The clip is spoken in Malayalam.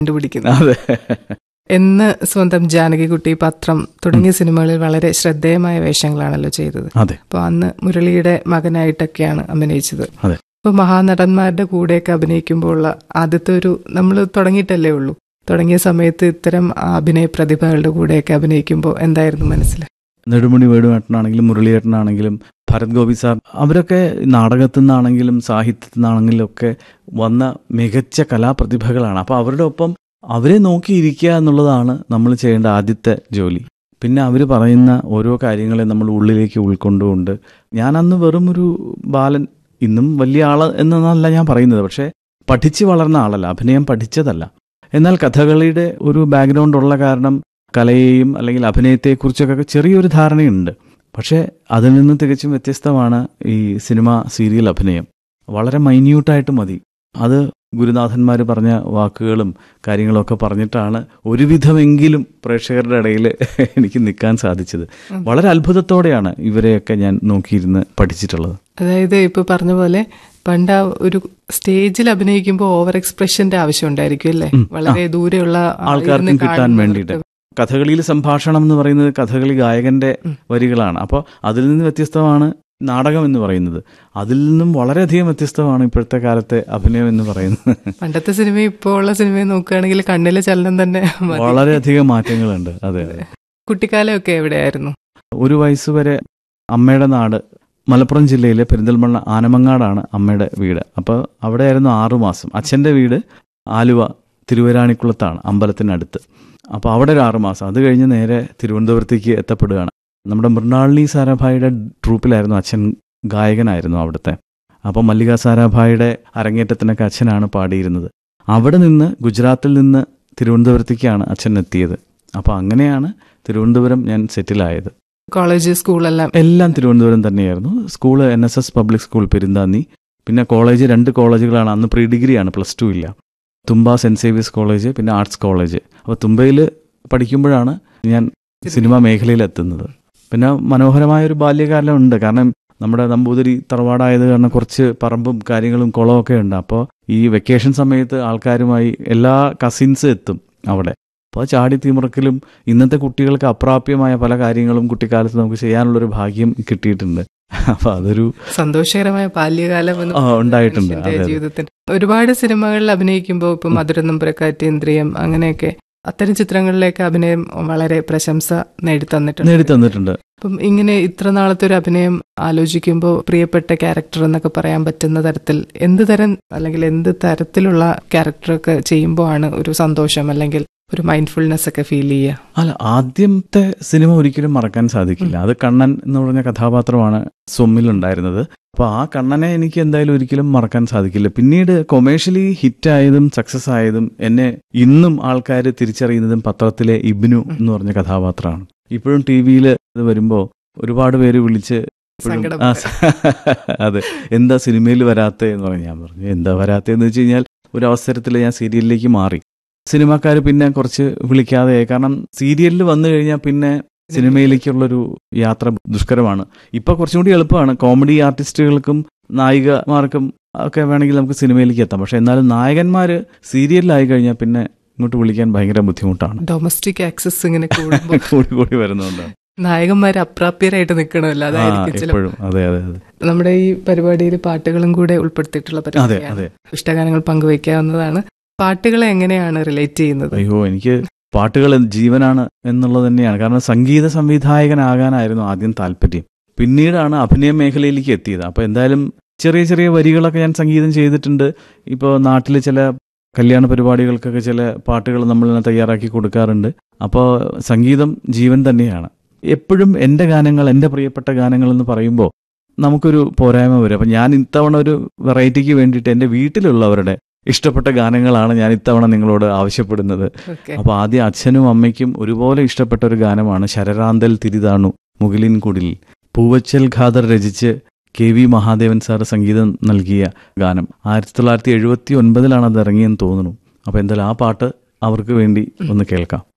കണ്ടുപിടിക്കുന്നത് അതെ എന്ന് സ്വന്തം ജാനകിക്കുട്ടി പത്രം തുടങ്ങിയ സിനിമകളിൽ വളരെ ശ്രദ്ധേയമായ വേഷങ്ങളാണല്ലോ ചെയ്തത് അതെ അപ്പോൾ അന്ന് മുരളിയുടെ മകനായിട്ടൊക്കെയാണ് അഭിനയിച്ചത് അതെ. അപ്പോൾ മഹാനടന്മാരുടെ കൂടെയൊക്കെ അഭിനയിക്കുമ്പോൾ ഉള്ള ആദ്യത്തെ ഒരു നമ്മൾ തുടങ്ങിയിട്ടല്ലേ ഉള്ളൂ തുടങ്ങിയ സമയത്ത് ഇത്തരം അഭിനയ പ്രതിഭകളുടെ കൂടെയൊക്കെ അഭിനയിക്കുമ്പോൾ എന്തായിരുന്നു മനസ്സിൽ നെടുമുടി വേണുവേട്ടനാണെങ്കിലും മുരളിയേട്ടനാണെങ്കിലും ഭരത് ഗോപി സാർ അവരൊക്കെ നാടകത്തിൽ നിന്നാണെങ്കിലും സാഹിത്യത്തിൽ നിന്നാണെങ്കിലും ഒക്കെ വന്ന മികച്ച കലാപ്രതിഭകളാണ് അപ്പോൾ അവരുടെ ഒപ്പം അവരെ നോക്കിയിരിക്കുക എന്നുള്ളതാണ് നമ്മൾ ചെയ്യേണ്ട ആദ്യത്തെ ജോലി പിന്നെ അവർ പറയുന്ന ഓരോ കാര്യങ്ങളെ നമ്മൾ ഉള്ളിലേക്ക് ഉൾക്കൊണ്ടുകൊണ്ട് ഞാൻ അന്ന് വെറും ഒരു ബാലൻ ഇന്നും വലിയ ആൾ എന്നല്ല ഞാൻ പറയുന്നത് പക്ഷേ പഠിച്ചു വളർന്ന ആളല്ല അഭിനയം പഠിച്ചതല്ല എന്നാൽ കഥകളിയുടെ ഒരു ബാക്ക്ഗ്രൗണ്ട് ഉള്ള കാരണം കലയെയും അല്ലെങ്കിൽ അഭിനയത്തെക്കുറിച്ചൊക്കെ ചെറിയൊരു ധാരണയുണ്ട് പക്ഷേ അതിൽ നിന്ന് തികച്ചും വ്യത്യസ്തമാണ് ഈ സിനിമ സീരിയൽ അഭിനയം വളരെ മൈന്യൂട്ടായിട്ട് മതി അത് ഗുരുനാഥന്മാർ പറഞ്ഞ വാക്കുകളും കാര്യങ്ങളൊക്കെ പറഞ്ഞിട്ടാണ് ഒരുവിധമെങ്കിലും പ്രേക്ഷകരുടെ ഇടയിൽ എനിക്ക് നിൽക്കാൻ സാധിച്ചത് വളരെ അത്ഭുതത്തോടെയാണ് ഇവരെയൊക്കെ ഞാൻ നോക്കിയിരുന്ന് പഠിച്ചിട്ടുള്ളത് അതായത് ഇപ്പൊ പറഞ്ഞ പോലെ പണ്ട് ആ ഒരു സ്റ്റേജിൽ അഭിനയിക്കുമ്പോൾ ഓവർ എക്സ്പ്രഷന്റെ ആവശ്യം ഉണ്ടായിരിക്കും അല്ലേ ഉം. വളരെ ദൂരെയുള്ള ആ ആൾക്കാർക്കും ഇരുന്ന് കിട്ടാൻ കാണുന്നവർക്ക് വേണ്ടിയിട്ട് കഥകളിയിൽ സംഭാഷണം എന്ന് പറയുന്നത് കഥകളി ഗായകന്റെ ഉം. വരികളാണ് അപ്പോൾ അതിൽ നിന്ന് വ്യത്യസ്തമാണ് നാടകം എന്ന് പറയുന്നത് അതിൽ നിന്നും വളരെയധികം വ്യത്യസ്തമാണ് ഇപ്പോഴത്തെ കാലത്തെ അഭിനയം എന്ന് പറയുന്നത് പണ്ടത്തെ സിനിമ ഇപ്പോൾ ഉള്ള സിനിമയെ നോക്കുകയാണെങ്കിൽ കണ്ണിലെ ചലനം തന്നെ മതി. വളരെയധികം മാറ്റങ്ങളുണ്ട് അതെ അതെ കുട്ടിക്കാലമൊക്കെ എവിടെയായിരുന്നു ഒരു വയസ്സുവരെ അമ്മയുടെ നാട് മലപ്പുറം ജില്ലയിലെ പെരിന്തൽമണ്ണ ആനമങ്ങാടാണ് അമ്മയുടെ വീട് അപ്പോൾ അവിടെയായിരുന്നു ആറുമാസം അച്ഛൻ്റെ വീട് ആലുവ തിരുവരാണിക്കുളത്താണ് അമ്പലത്തിനടുത്ത് അപ്പോൾ അവിടെ ഒരു ആറുമാസം അത് കഴിഞ്ഞ് നേരെ തിരുവനന്തപുരത്തേക്ക് എത്തപ്പെടുകയാണ് നമ്മുടെ മൃണാളിനി സാരാഭായിയുടെ ട്രൂപ്പിലായിരുന്നു അച്ഛൻ ഗായകനായിരുന്നു അവിടുത്തെ അപ്പോൾ മല്ലിക സാരാഭായിയുടെ അരങ്ങേറ്റത്തിനൊക്കെ അച്ഛനാണ് പാടിയിരുന്നത് അവിടെ നിന്ന് ഗുജറാത്തിൽ നിന്ന് തിരുവനന്തപുരത്തേക്കാണ് അച്ഛൻ എത്തിയത് അപ്പോൾ അങ്ങനെയാണ് തിരുവനന്തപുരം ഞാൻ സെറ്റിലായത് കോളേജ് സ്കൂളെല്ലാം എല്ലാം തിരുവനന്തപുരം തന്നെയായിരുന്നു school N S S public school Perinthanni പിന്നെ കോളേജ് രണ്ട് കോളേജുകളാണ് അന്ന് പ്രീ ഡിഗ്രിയാണ് പ്ലസ് ടു ഇല്ല തുമ്പ സെൻറ് സേവിയസ് കോളേജ് പിന്നെ ആർട്സ് കോളേജ് അപ്പോൾ തുമ്പയിൽ പഠിക്കുമ്പോഴാണ് ഞാൻ സിനിമാ മേഖലയിൽ എത്തുന്നത് പിന്നെ മനോഹരമായ ഒരു ബാല്യകാലം ഉണ്ട് കാരണം നമ്മുടെ നമ്പൂതിരി തറവാടായത് കാരണം കുറച്ച് പറമ്പും കാര്യങ്ങളും കുളമൊക്കെ ഉണ്ട് അപ്പോൾ ഈ വെക്കേഷൻ സമയത്ത് ആൾക്കാരുമായി എല്ലാ കസിൻസ് എത്തും അവിടെ അപ്പോൾ ചാടി തിമിറക്കലും ഇന്നത്തെ കുട്ടികൾക്ക് അപ്രാപ്യമായ പല കാര്യങ്ങളും കുട്ടിക്കാലത്ത് നമുക്ക് ചെയ്യാനുള്ളൊരു ഭാഗ്യം കിട്ടിയിട്ടുണ്ട് അപ്പൊ അതൊരു സന്തോഷകരമായ ബാല്യകാലം എന്ന് ആ, ഉണ്ടായിട്ടുണ്ട്. മനുഷ്യന്റെ അതെ, അതെ. ജീവിതത്തിൽ ഒരുപാട് സിനിമകളിൽ അഭിനയിക്കുമ്പോൾ ഇപ്പൊ മധുരനമ്പുരക്കാറ്റ് ഇന്ദ്രിയം അങ്ങനെയൊക്കെ അത്തരം ചിത്രങ്ങളിലേക്ക് അഭിനയം വളരെ പ്രശംസ നേടിത്തന്നിട്ടുണ്ട് നേടിത്തന്നിട്ടുണ്ട് അപ്പം ഇങ്ങനെ ഇത്ര നാളത്തെ ഒരു അഭിനയം ആലോചിക്കുമ്പോൾ പ്രിയപ്പെട്ട ക്യാരക്ടർ എന്നൊക്കെ പറയാൻ പറ്റുന്ന തരത്തിൽ എന്ത് തരം അല്ലെങ്കിൽ എന്ത് തരത്തിലുള്ള ക്യാരക്ടറൊക്കെ ചെയ്യുമ്പോൾ ആണ് ഒരു സന്തോഷം അല്ലെങ്കിൽ ഒരു മൈൻഡ്ഫുൾനെസ് ഒക്കെ ഫീൽ ചെയ്യുക അല്ല ആദ്യത്തെ സിനിമ ഒരിക്കലും മറക്കാൻ സാധിക്കില്ല അത് കണ്ണൻ എന്ന് പറഞ്ഞ കഥാപാത്രമാണ് സൊമ്മിലുണ്ടായിരുന്നത് അപ്പോൾ ആ കണ്ണനെ എനിക്ക് എന്തായാലും ഒരിക്കലും മറക്കാൻ സാധിക്കില്ല പിന്നീട് കൊമേഴ്ഷ്യലി ഹിറ്റായതും സക്സസ് ആയതും എന്നെ ഇന്നും ആൾക്കാർ തിരിച്ചറിയുന്നതും പത്രത്തിലെ ഇബ്നു എന്ന് പറഞ്ഞ കഥാപാത്രമാണ് ഇപ്പോഴും ടി വിയിൽ ഇത് വരുമ്പോൾ ഒരുപാട് പേര് വിളിച്ച് ഇപ്പോഴും സങ്കടം ആ, അതെ എന്താ സിനിമയിൽ വരാത്തേ എന്ന് പറഞ്ഞു ഞാൻ പറഞ്ഞു എന്താ വരാത്തേന്ന് വെച്ച് കഴിഞ്ഞാൽ ഒരു അവസരത്തിൽ ഞാൻ സീരിയലിലേക്ക് മാറി സിനിമാക്കാർ പിന്നെ കുറച്ച് വിളിക്കാതെയായി കാരണം സീരിയലിൽ വന്നു കഴിഞ്ഞാൽ പിന്നെ സിനിമയിലേക്കുള്ളൊരു യാത്ര ദുഷ്കരമാണ് ഇപ്പൊ കുറച്ചും കൂടി എളുപ്പമാണ് കോമഡി ആർട്ടിസ്റ്റുകൾക്കും നായികമാർക്കും ഒക്കെ വേണമെങ്കിൽ നമുക്ക് സിനിമയിലേക്ക് എത്താം പക്ഷെ എന്നാലും നായകന്മാര് സീരിയലിലായി കഴിഞ്ഞാൽ പിന്നെ ഇങ്ങോട്ട് വിളിക്കാൻ ഭയങ്കര ബുദ്ധിമുട്ടാണ് ഡൊമസ്റ്റിക് ആക്സസ് ഇങ്ങനെ കൂടുമ്പോൾ കൂടി കൂടി വരുന്നതുകൊണ്ടാണ് നായകന്മാർ അപ്രാപ്യരായിട്ട് നിൽക്കണമല്ലോ ആ അതായിരിക്കും ചില എപ്പോഴും അതെ അതെ അതെ നമ്മുടെ ഈ പരിപാടിയിൽ പാട്ടുകളും കൂടെ ഉൾപ്പെടുത്തിയിട്ടുള്ള അതെ പരിപാടിയാണ് അതെ ഇഷ്ടഗാനങ്ങൾ പങ്കുവയ്ക്കാവുന്നതാണ് പാട്ടുകളെ എങ്ങനെയാണ് റിലേറ്റ് ചെയ്യുന്നത് അയ്യോ എനിക്ക് പാട്ടുകൾ ജീവനാണ് എന്നുള്ളത് തന്നെയാണ് കാരണം സംഗീത സംവിധായകനാകാനായിരുന്നു ആദ്യം താല്പര്യം പിന്നീടാണ് അഭിനയ മേഖലയിലേക്ക് എത്തിയത് അപ്പോൾ എന്തായാലും ചെറിയ ചെറിയ വരികളൊക്കെ ഞാൻ സംഗീതം ചെയ്തിട്ടുണ്ട് ഇപ്പോൾ നാട്ടിൽ ചില കല്യാണ പരിപാടികൾക്കൊക്കെ ചില പാട്ടുകൾ നമ്മൾ തയ്യാറാക്കി കൊടുക്കാറുണ്ട് അപ്പോൾ സംഗീതം ജീവൻ തന്നെയാണ് എപ്പോഴും എൻ്റെ ഗാനങ്ങൾ എൻ്റെ പ്രിയപ്പെട്ട ഗാനങ്ങൾ എന്ന് പറയുമ്പോൾ നമുക്കൊരു പോരായ്മ വരും അപ്പം ഞാൻ ഇത്തവണ ഒരു വെറൈറ്റിക്ക് വേണ്ടിയിട്ട് എൻ്റെ വീട്ടിലുള്ളവരുടെ ഇഷ്ടപ്പെട്ട ഗാനങ്ങളാണ് ഞാൻ ഇത്തവണ നിങ്ങളോട് ആവശ്യപ്പെടുന്നത് ഓക്കെ അപ്പൊ ആദ്യം അച്ഛനും അമ്മയ്ക്കും ഒരുപോലെ ഇഷ്ടപ്പെട്ട ഒരു ഗാനമാണ് ശരറാന്തൽ തിരിതാണു മുകിലിൻ കുടിൽ പൂവച്ചൽ ഖാദർ രചിച്ച് കെ വി മഹാദേവൻ സാർ സംഗീതം നൽകിയ ഗാനം ആയിരത്തി തൊള്ളായിരത്തി എഴുപത്തി ഒൻപതിലാണ് അത് ഇറങ്ങിയെന്ന് തോന്നുന്നു അപ്പൊ എന്തായാലും ആ പാട്ട് അവർക്ക് വേണ്ടി ഒന്ന് കേൾക്കാം